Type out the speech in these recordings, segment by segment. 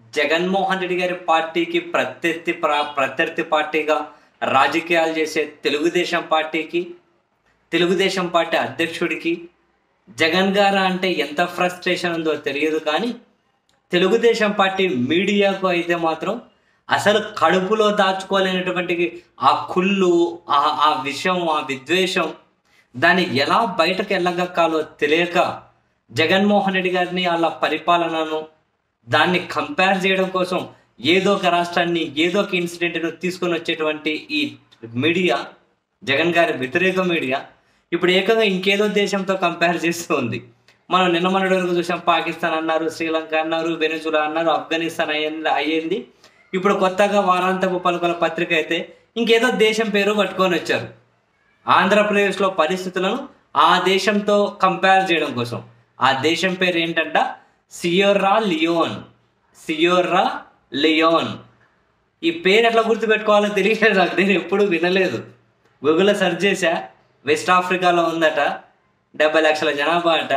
జగన్మోహన్ రెడ్డి గారి పార్టీకి ప్రత్యర్థి ప్ర- ప్రత్యర్థి పార్టీగా రాజకీయాలు చేసే తెలుగుదేశం పార్టీకి తెలుగుదేశం పార్టీ అధ్యక్షుడికి జగన్ గారు అంటే ఎంత ఫ్రస్ట్రేషన్ ఉందో తెలియదు కానీ తెలుగుదేశం పార్టీ మీడియాకు అయితే మాత్రం అసలు కడుపులో దాచుకోలేనటువంటి ఆ కుళ్ళు ఆ ఆ విషం ఆ విద్వేషం దాన్ని ఎలా బయటకు వెళ్ళగక్కాలో తెలియక జగన్మోహన్ రెడ్డి గారిని వాళ్ళ పరిపాలనను దాన్ని కంపేర్ చేయడం కోసం ఏదో ఒక రాష్ట్రాన్ని ఏదో ఒక ఇన్సిడెంట్ను తీసుకొని వచ్చేటువంటి ఈ మీడియా జగన్ గారి వ్యతిరేక మీడియా ఇప్పుడు ఏకంగా ఇంకేదో దేశంతో కంపేర్ చేస్తూ ఉంది మనం నిన్న మొన్నటి వరకు చూసాం పాకిస్తాన్ అన్నారు శ్రీలంక అన్నారు వెనుజులా అన్నారు ఆఫ్ఘనిస్తాన్ అయ్యింది అయ్యింది ఇప్పుడు కొత్తగా వారాంతపు పలుకల పత్రిక అయితే ఇంకేదో దేశం పేరు పట్టుకొని వచ్చారు ఆంధ్రప్రదేశ్లో పరిస్థితులను ఆ దేశంతో కంపేర్ చేయడం కోసం ఆ దేశం పేరు ఏంటంట సియోర్రా లియోన్ సియోర్రా లియోన్ ఈ పేరు ఎట్లా గుర్తుపెట్టుకోవాలో తెలియలేదు నాకు నేను ఎప్పుడు వినలేదు గూగుల్లో సెర్చ్ చేశా వెస్ట్ ఆఫ్రికాలో ఉందట డెబ్బై లక్షల జనాభా అట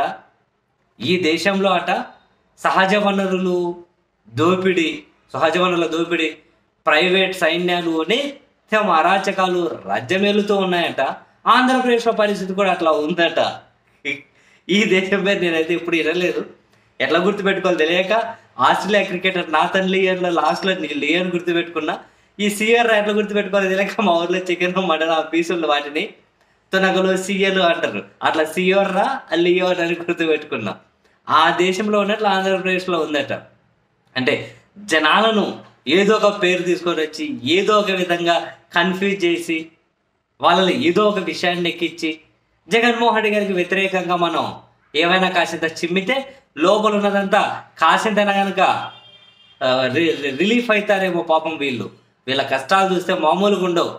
ఈ దేశంలో అట సహజ వనరులు దోపిడీ సహజ వనరుల దోపిడీ ప్రైవేట్ సైన్యాలు నిత్యం అరాచకాలు రాజ్యమేలుతూ ఉన్నాయట ఆంధ్రప్రదేశ్లో పరిస్థితి కూడా అట్లా ఉందట ఈ- ఈ దేశం పేరు నేనైతే ఇప్పుడు వినలేదు ఎట్లా గుర్తుపెట్టుకోవాలి తెలియక ఆస్ట్రేలియా క్రికెటర్ నాథన్ లియర్లో లాస్ట్లో లియర్ గుర్తుపెట్టుకున్నా ఈ సిఆర్ ఎట్లా గుర్తుపెట్టుకోవాలి తెలియక మా ఊర్లో చికెన్ మటన్ ఆ పీసులు వాటిని తునకలు సీఎలు అంటారు అట్లా సియోర్రా లియోర్ అని గుర్తుపెట్టుకున్నా ఆ దేశంలో ఉన్నట్లు ఆంధ్రప్రదేశ్లో ఉందట అంటే జనాలను ఏదో ఒక పేరు తీసుకొని వచ్చి ఏదో ఒక విధంగా కన్ఫ్యూజ్ చేసి వాళ్ళని ఏదో ఒక విషయాన్ని ఎక్కించి జగన్మోహన్ రెడ్డి గారికి వ్యతిరేకంగా మనం ఏమైనా కాసింత చిమ్మితే లోపల ఉన్నదంతా కాసింతైనా కనుక ఆ, రి- రి- రిలీఫ్ అవుతారేమో పాపం వీళ్ళు వీళ్ళ కష్టాలు చూస్తే మామూలుగా ఉండవు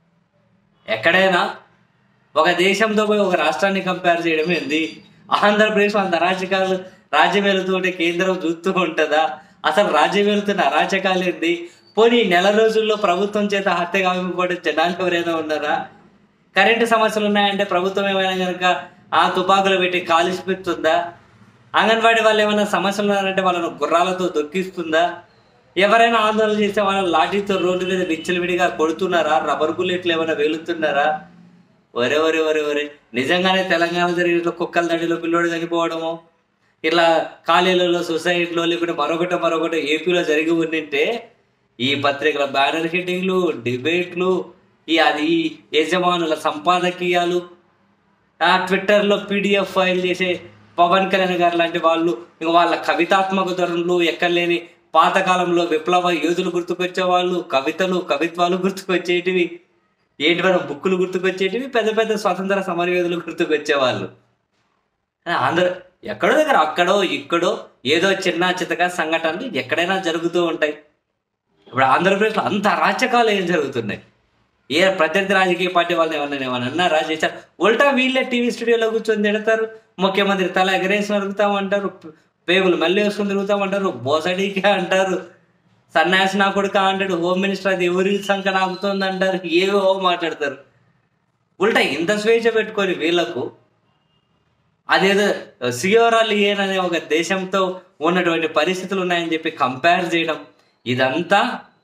ఎక్కడైనా ఒక దేశంతో పోయి ఒక రాష్ట్రాన్ని కంపేర్ చేయడం ఏంది ఆంధ్రప్రదేశ్ అంత అరాచకాలు రాజ్యం వెళుతుంటే కేంద్రం చూస్తూ ఉంటుందా అసలు రాజ్యం వెళుతున్న అరాచకాలు ఏంది పోనీ ఈ నెల రోజుల్లో ప్రభుత్వం చేత హత్య కాకపోవడం జనాలు ఎవరైనా ఉన్నారా కరెంటు సమస్యలు ఉన్నాయంటే ప్రభుత్వం ఏమైనా కనుక ఆ తుపాకులు పెట్టి కాలిసిపిస్తుందా అంగన్వాడీ వాళ్ళు ఏమైనా సమస్యలు ఉన్నారంటే వాళ్ళను గుర్రాలతో దొక్కిస్తుందా ఎవరైనా ఆందోళన చేస్తే వాళ్ళని లాఠీతో రోడ్డు మీద విచ్చలవిడిగా కొడుతున్నారా రబ్బర్ బుల్లెట్లు ఏమైనా వేలుతున్నారా ఒరే ఒరే ఒరే ఒరే నిజంగానే తెలంగాణ జరిగిన కుక్కల దడిలో పిల్లోడు చనిపోవడము ఇలా కాలేజీలలో సొసైటీలో లేకుంటే మరొకటి మరొకటి ఏపీలో జరిగి ఉండింటే ఈ పత్రికల బ్యానర్ హెడ్డింగ్లు డిబేట్లు ఈ అది ఈ యజమానుల సంపాదకీయాలు ఆ ట్విట్టర్లో పీడిఎఫ్ ఫైల్ చేసే పవన్ కళ్యాణ్ గారు లాంటి వాళ్ళు ఇంక వాళ్ళ కవితాత్మక ధోరణులు ఎక్కడలేని పాతకాలంలో విప్లవ యోధులు గుర్తుకొచ్చే వాళ్ళు కవితలు కవిత్వాలు గుర్తుకొచ్చేటివి ఏంటి మన బుక్కులు గుర్తుకొచ్చేటివి పెద్ద పెద్ద స్వతంత్ర సమరయోధులు గుర్తుకొచ్చేవాళ్ళు ఆంధ్ర ఎక్కడో దగ్గర అక్కడో ఇక్కడో ఏదో చిన్న చితక సంఘటనలు ఎక్కడైనా జరుగుతూ ఉంటాయి ఇప్పుడు ఆంధ్రప్రదేశ్లో అంత అరాచకాలు ఏం జరుగుతున్నాయి ఏ ప్రత్యర్థి రాజకీయ పార్టీ వాళ్ళని ఏమన్నా ఏమన్నా అన్నారా చేశారు ఉల్టా వీళ్ళే టీవీ స్టూడియోలో కూర్చొని తిడతారు ముఖ్యమంత్రి తల ఎగరేసి నరుగుతామంటారు పేగులు మళ్ళీ వేసుకొని తిరుగుతామంటారు బోసడీకే అంటారు సన్యాసి నా కొడుక అంటాడు హోమ్ మినిస్టర్ అది ఎవరి సంఖ నాకుతుంది అంటారు ఏవో మాట్లాడతారు ఉల్టా ఇంత స్వేచ్ఛ పెట్టుకొని వీళ్ళకు అదేదో సియోరాలు అనే ఒక దేశంతో ఉన్నటువంటి పరిస్థితులు ఉన్నాయని చెప్పి కంపేర్ చేయడం ఇదంతా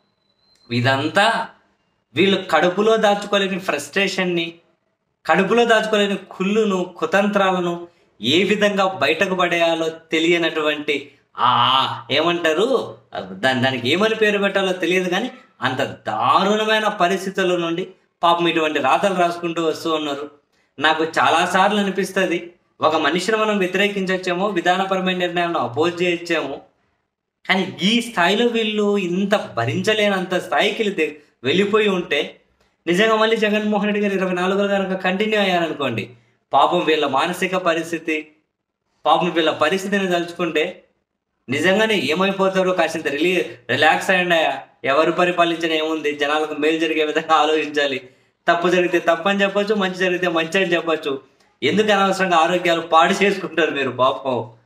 ఇదంతా వీళ్ళు కడుపులో దాచుకోలేని ఫ్రస్ట్రేషన్ని కడుపులో దాచుకోలేని కుళ్ళును కుతంత్రాలను ఏ విధంగా బయటకు పడేయాలో తెలియనటువంటి ఆ ఏమంటారు దాని దానికి ఏమని పేరు పెట్టాలో తెలియదు కానీ అంత దారుణమైన పరిస్థితుల నుండి పాపం ఇటువంటి రాతలు రాసుకుంటూ వస్తూ ఉన్నారు నాకు చాలాసార్లు అనిపిస్తుంది ఒక మనిషిని మనం వ్యతిరేకించవచ్చేమో విధానపరమైన నిర్ణయాలను అపోజ్ చేయొచ్చేమో కానీ ఈ స్థాయిలో వీళ్ళు ఇంత భరించలేనంత స్థాయికి వీళ్ళు ది- వెళ్ళిపోయి ఉంటే నిజంగా మళ్ళీ జగన్మోహన్ రెడ్డి గారు ఇరవై నాలుగులో కనుక కంటిన్యూ అయ్యారనుకోండి పాపం వీళ్ళ మానసిక పరిస్థితి పాపం వీళ్ళ పరిస్థితిని తలుచుకుంటే నిజంగానే ఏమైపోతారో కాసింత రిలీ రిలాక్స్ అయ్యండి ఎవరు పరిపాలించిన ఏముంది జనాలకు మేలు జరిగే విధంగా ఆలోచించాలి తప్పు జరిగితే తప్పు అని చెప్పొచ్చు మంచి జరిగితే మంచి అని చెప్పొచ్చు ఎందుకు అనవసరంగా ఆరోగ్యాలు పాడు చేసుకుంటారు మీరు పాపం